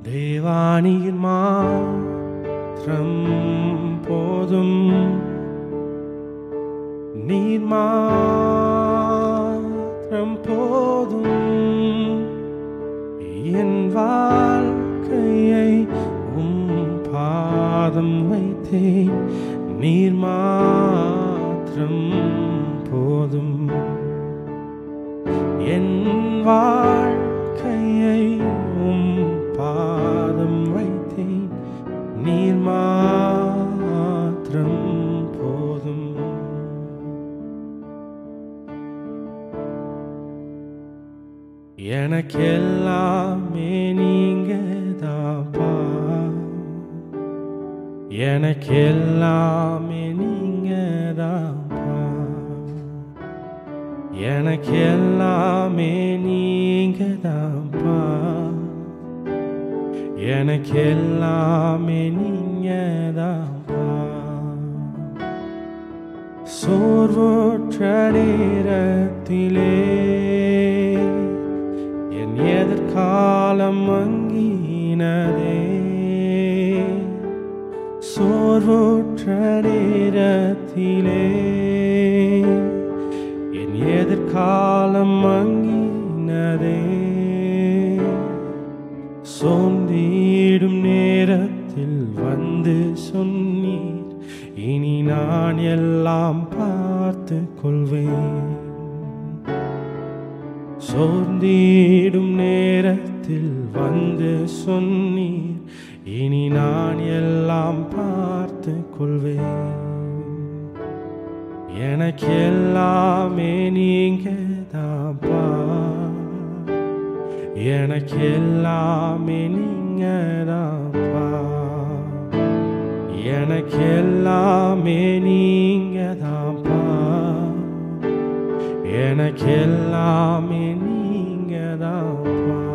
தேவானியின் மாற்றம் போதும் நீர் மாத்திரம் போதும் என் வாழ்க்கையை உம் பாதம் வைத்தேன் நீர் மாத்திரம் போதும் என் வாழ்க்கையை உம் பாதம் வைத்தேன் நீர் மாத்திரம் போதும் எனக்கெல்லாமே நீங்க தாப்பா எனக்கெல்லாமே நீங்க தாப்பா எனக்கெல்லாமே நீங்க தாப்பா எனக்கெல்லாமே நீங்க தாப்பா சோர்வுற்ற நேரத்திலே என் எதிர்காலம் மங்கினதே சோர்வுற்ற நேரத்திலே என் எதிர்காலம் மங்கினதே சோர்ந்திடும் நேரத்தில் வந்து சொன்னீர் இனி நான் எல்லாம் பார்த்து கொள்வேன் சோர்ந்திடும் நேரத்தில் வந்து சொன்னீர் இனி நான் எல்லாம் பார்த்து கொள்வேன் எனக்கு எல்லாமே நீங்க தாப்பா எனக்கு எல்லாமே நீங்க தாப்பா எனக்கு எல்லாமே நீங்க தாப்பா எனக்கு எல்லாமே நீங்க தாப்பா